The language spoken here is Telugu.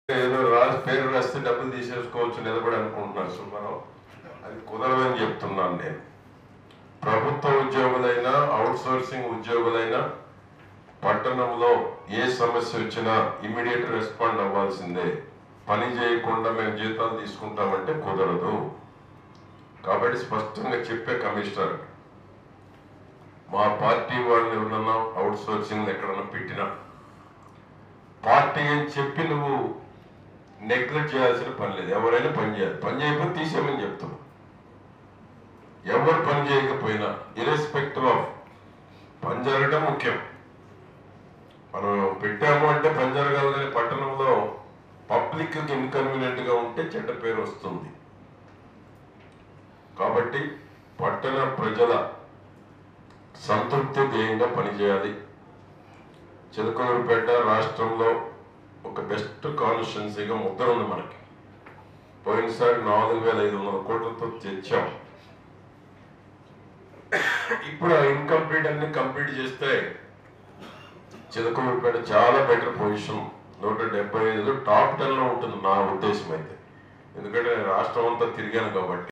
ఏదో రాసి పేరు రాస్తే డబ్బులు తీసేసుకోవచ్చు నిలబడి అనుకుంటున్నారు సుబ్బారావు అది కుదరదని చెప్తున్నాను నేను ప్రభుత్వ ఉద్యోగులైనా అవుట్ సోర్సింగ్ ఉద్యోగులైనా పట్టణంలో ఏ సమస్య వచ్చినా ఇమీడియట్ రెస్పాండ్ అవ్వాల్సిందే పని చేయకుండా మేము జీతాలు తీసుకుంటామంటే కుదరదు కాబట్టి స్పష్టంగా చెప్పే కమిషనర్ మా పార్టీ వాళ్ళని ఎవరన్నా అవుట్ సోర్సింగ్ ఎక్కడన్నా పెట్టినా పార్టీ అని చెప్పి నువ్వు నెగ్లెక్ట్ చేయాల్సిన పని లేదు ఎవరైనా పని చేయాలి పని చేయకపోతే తీసేయమని చెప్తాం ఎవరు పని చేయకపోయినా ఇరెస్పెక్టివ్ ఆఫ్ పని జరగడం ముఖ్యం మనం పెట్టాము అంటే పని జరగాలని పట్టణంలో పబ్లిక్ ఇన్కన్వీనియంట్ గా ఉంటే చెడ్డ పేరు వస్తుంది కాబట్టి పట్టణ ప్రజల సంతృప్తి ధ్యేయంగా పనిచేయాలి చిలకలూరుపేట రాష్ట్రంలో ఒక బెస్ట్ కాన్స్టిట్యున్సీగా ముద్ర ఉంది మనకి పోయినసారి నాలుగు వేల ఐదు వందల కోట్లతో తెచ్చాం ఇప్పుడు ఆ ఇన్కంప్లీట్ అన్ని కంప్లీట్ చేస్తే చిలకలూరుపేట చాలా బెటర్ పొజిషన్ నూట డెబ్బై ఐదులో టాప్ టెన్ లో ఉంటుంది నా ఉద్దేశం అయితే ఎందుకంటే నేను రాష్ట్రం అంతా తిరిగాను కాబట్టి